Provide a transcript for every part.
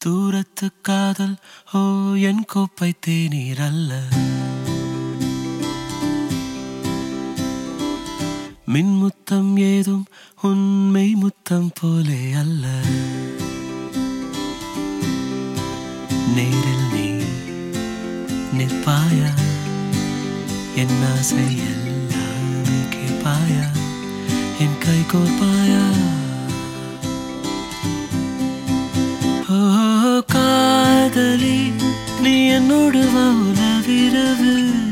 தூரத்து காதல் ஓ என் கோப்பை தேநீர் அல்ல மின்முத்தம் ஏதும் உண்மை முத்தம் போலே அல்ல நேரில் நீ நிற்பாயா என் ஆசை எல்லாமே கேட்பாயா என் கை கோர்ப்பாயா ஓ காதலி நீ என்னோடு வா உலவிரவு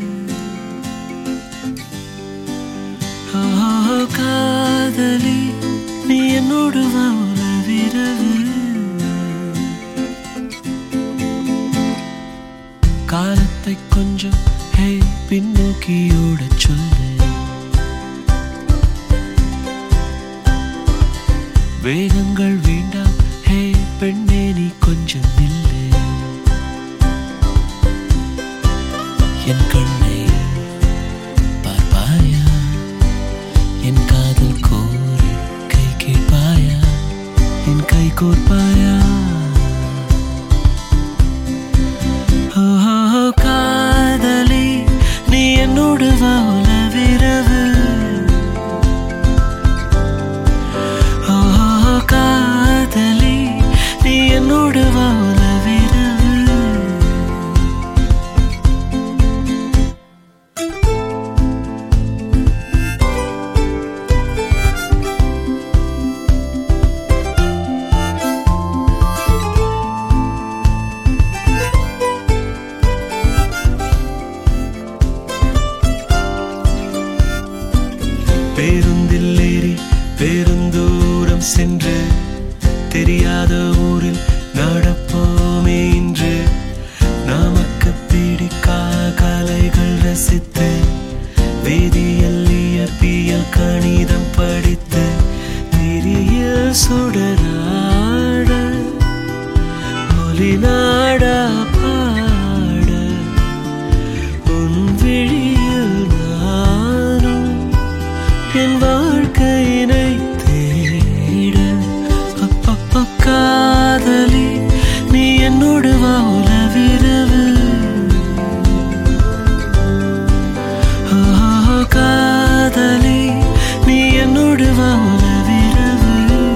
ஓ காதலி நீ என்னோடு வா உலவிரவு காலத்தை கொஞ்சம் ஹே பின்னோக்கி ஓடச் சொல்லு வேகங்கள் வேண்டாம் ஹே பெண்ணே நீ கொஞ்சம் நில்லு என் கண்ணை பார்ப்பாயா என் காதல் கோரி கை கேட்பாயா என் கை கோர்ப்பாயா ஓ காதலி நீ என்னோடு வா உலவிரவு ஓ காதலி நீ என்னோடு வா உலவிரவு பேருந்தில் ஏறி பேருந்தூரம் சென்று தெரியாத ஊரில் நடப்போமே இன்று நமக்கு பிடிக்கா கலைகள் ரசித்து வேதியியல் இயற்பியல் கணிதம் படித்து திரியில் சுடராட ஒலிநாடா பாட உன் விழியில் நானும் என் வாழ்க்கையினை தேட அப்பப்ப காதலி நீ என்னோடு வா உலவிரவு ஓ காதலி நீ என்னோடு வா உலவிரவு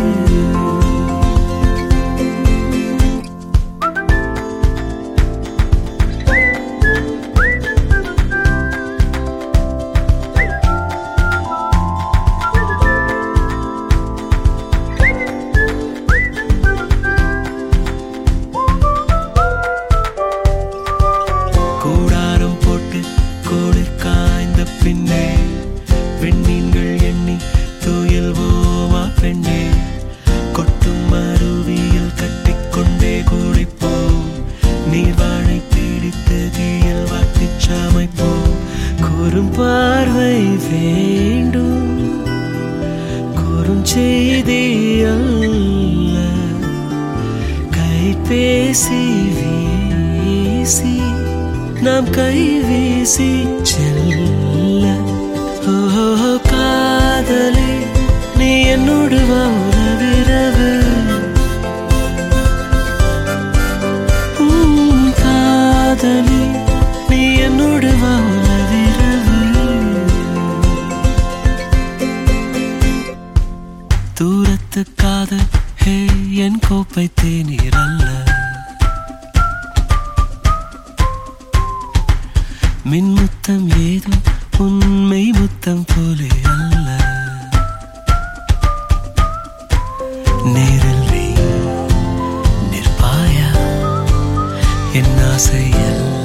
கூடாரம் போட்டு கோளிர் காய்ந்த பின்னே விண்மீன்கள் எண்ணி துயில்வோமா பெண்ணே கொட்டும் அருவியில் கட்டிக்கொண்டே குளிப்போம் நீர்வாழை பிடித்து தீயில் வாட்டிச் சமைப்போம் கூறும் பார்வை வேண்டும் கூறும் செய்தி அல்ல கைபேசி வீசி நாம் கை வீசி செல்ல ஓ காதலி நீ என்னோடு வா உறவிரவு உம், காதலி நீ என்னோடு வா உறவிரவு தூரத்து காதல் ஹே என் கோப்பை தேநீர் அல்ல மின்முத்தம் ஏதும் உண்மை முத்தம் போலே அல்ல நேரில் நீ நிற்பாயா என் ஆசை எல்லாம்